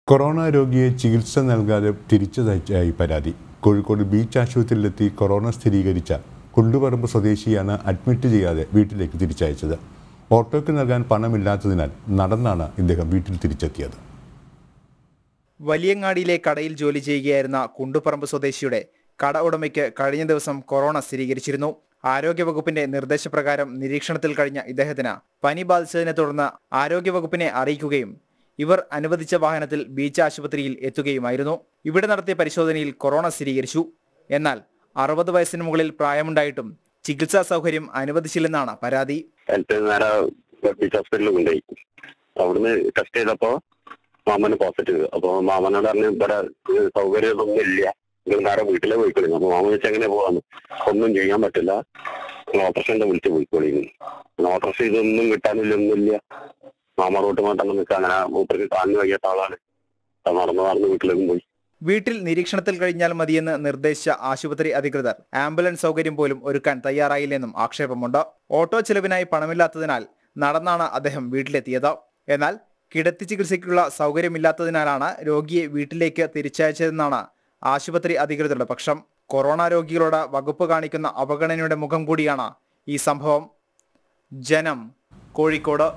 corona രോഗിയെ ചികിത്സ നൽകാതെ തിരിച്ചയച്ചായി പരാതി കോഴിക്കോട് ബീച്ച് ആശുപത്രിയിലെത്തി കൊറോണ സ്ഥിരീകരിച്ച കുണ്ടുപറമ്പ് സ്വദേശിയാണ് അഡ്മിറ്റ് ചെയ്യാതെ വീട്ടിലേക്ക് തിരിച്ചയച്ചത് ഓട്ടോയ്ക്ക് നൽകാൻ പണമില്ലാത്തതിനാൽ നടന്നാണ് ഇദ്ദേഹം വീട്ടിൽ തിരിച്ചെത്തിയത് വലിയങ്ങാടിയിലെ കടയിൽ ജോലി ചെയ്യുകയായിരുന്ന കുണ്ടുപറമ്പ് സ്വദേശിയുടെ കട ഉടമയ്ക്ക് കഴിഞ്ഞ ദിവസം കൊറോണ സ്ഥിരീകരിച്ചിരുന്നു ആരോഗ്യവകുപ്പിന്റെ നിർദ്ദേശപ്രകാരം നിരീക്ഷണത്തിൽ കഴിഞ്ഞ ഇദ്ദേഹത്തിന് പനി ബാധിച്ചതിനെ തുടർന്ന് ആരോഗ്യവകുപ്പിനെ അറിയിക്കുകയും ഇവർ അനുവദിച്ച വാഹനത്തിൽ ബീച്ച് ആശുപത്രിയിൽ എത്തുകയുമായിരുന്നു ഇവിടെ നടത്തിയ പരിശോധനയിൽ കൊറോണ സ്ഥിരീകരിച്ചു എന്നാൽ അറുപത് വയസ്സിന് മുകളിൽ പ്രായമുണ്ടായിട്ടും ചികിത്സാ സൗകര്യം അനുവദിച്ചില്ലെന്നാണ് പരാതി എന്നിട്ട് നേരെ ബീച്ച് ഹോസ്പിറ്റലിൽ കൊണ്ടുപോയി അവിടുന്ന് ടെസ്റ്റ് ചെയ്തപ്പോ മാമന് പോസിറ്റീവ് അപ്പൊ മാമനോട് പറഞ്ഞു ഇവിടെ സൗകര്യമൊന്നും ഇല്ല നിങ്ങൾ നേരെ വീട്ടിലെ പോയിക്കോളി അപ്പൊ മാമൻ വെച്ച് എങ്ങനെ പോകാന്ന് ഒന്നും ചെയ്യാൻ പറ്റില്ല ഓപ്പറേഷന്റെ വിളിച്ച് പോയിക്കോളി ഓപ്പറേഷൻ ഇതൊന്നും കിട്ടാനില്ല ഒന്നുമില്ല മാമ റോട്ട് മാറ്റം നിൽക്കുക അങ്ങനെ മൂപ്പർക്ക് കാലിന് വയ്യാത്ത ആളാണ് അത് നടന്ന് നടന്ന് വീട്ടിലേക്കും പോയി വീട്ടിൽ നിരീക്ഷണത്തിൽ കഴിഞ്ഞാൽ മതിയെന്ന് നിർദ്ദേശിച്ച ആശുപത്രി അധികൃതർ ആംബുലൻസ് സൗകര്യം പോലും ഒരുക്കാൻ തയ്യാറായില്ലെന്നും ആക്ഷേപമുണ്ട് ഓട്ടോ ചെലവിനായി പണമില്ലാത്തതിനാൽ നടന്നാണ് അദ്ദേഹം വീട്ടിലെത്തിയത് എന്നാൽ കിടത്തി ചികിത്സയ്ക്കുള്ള സൗകര്യമില്ലാത്തതിനാലാണ് രോഗിയെ വീട്ടിലേക്ക് തിരിച്ചയച്ചതെന്നാണ് ആശുപത്രി അധികൃതരുടെ പക്ഷം കൊറോണ രോഗികളോട് വകുപ്പ് കാണിക്കുന്ന അവഗണനയുടെ മുഖം കൂടിയാണ് ഈ സംഭവം ജനം കോഴിക്കോട്